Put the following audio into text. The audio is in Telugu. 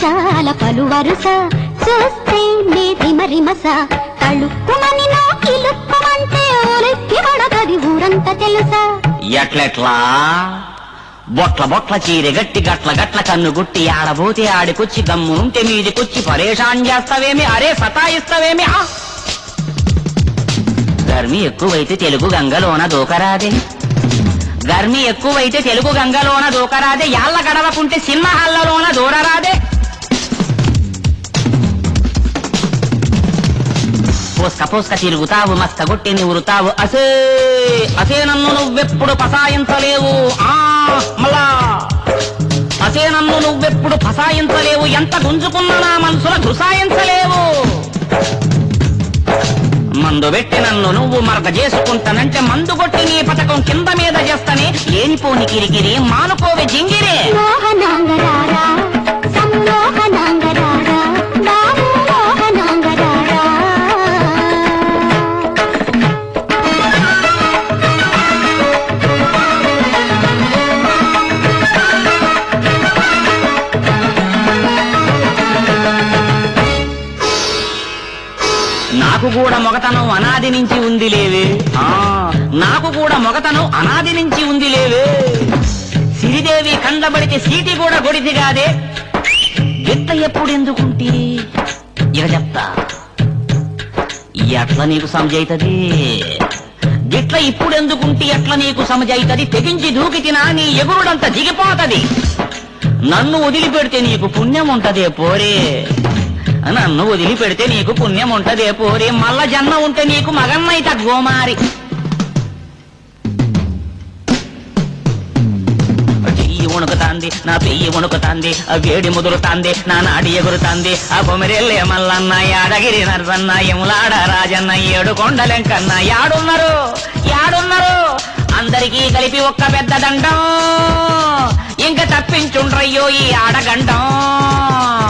ముత్యాల పలు వరుస చూస్తే నేతి మరిమస తళుక్కుమని నా కిలుక్కుమంటే ఒలెక్కి పడగది ఊరంతా తెలుసా ఎట్లెట్లా బొట్ల బొట్ల చీరె గట్టి గట్ల గట్ల కన్ను గుట్టి ఆడబోతే ఆడికొచ్చి గమ్మునుంటే మీదికొచ్చి పరేషాన్ చేస్తావేమి అరే సతాయిస్తావేమి ఆ! గర్మి ఎక్కువైతే తెలుగు గంగలోన దూకరాదే గర్మి ఎక్కువైతే తెలుగు గంగలోన దూకరాదే యాళ్ళ గడవకుంటే సినిమా హల్లలోన దూరరాదే పోస్క పోస్క తిరుగుతావు మస్క కొట్టి నివురుతావు అసే అసే నన్ను నువ్వెప్పుడు పసాయించలేవు ఆ మళ్ళా అసే నన్ను నువ్వెప్పుడు ఫసాయించలేవు ఎంత గుంజుకున్నా నా మనసుల గుసాయించలేవు మందు పెట్టి నన్ను నువ్వు మరక చేసుకుంటానంటే మందు కొట్టి నీ పథకం కింద మీద చేస్తానే లేనిపోని కిరికిరి మానుకోవే జింగిరే మోహనాంగరారా సమ్మోహనాంగరారా బాబు మోహనాంగరారా నాకు కూడా మొగతనం అనాది నుంచి ఉంది లేవే ఆ నాకు కూడా మొగతనం అనాది నుంచి ఉంది లేవే సిరిదేవి కండబడితే సీటి కూడా గొడిది కాదే గిట్ట ఎప్పుడు ఎందుకుంటే ఇక చెప్తా ఎట్లా నీకు సమజైతది గిట్ల ఇప్పుడు ఎందుకుంటే ఎట్లా నీకు సమజైతది తెగించి దూకి తినా నీ ఎగురుడంత దిగిపోతది నన్ను వదిలిపెడితే నీకు పుణ్యం ఉంటదే పోరే నన్ను వదిలిపెడితే నీకు పుణ్యం ఉంటదే పోరే మల్ల జన్మ ఉంటే నీకు మగన్నైత గోమారి చెయ్యి వణుకుతాంది నా పెయ్యి వణుకుతాంది ఆ వేడి ముదురుతాంది నా నాడి ఎగురుతాంది ఆ కొమిరెల్లే మల్లన్న యాడగిరి నరసన్న యములాడ రాజన్న ఏడు కొండలెంకన్న యాడున్నారు యాడున్నారు అందరికీ కలిపి ఒక్క పెద్ద దండం ఇంక తప్పించుండ్రయ్యో ఈ ఆడగండం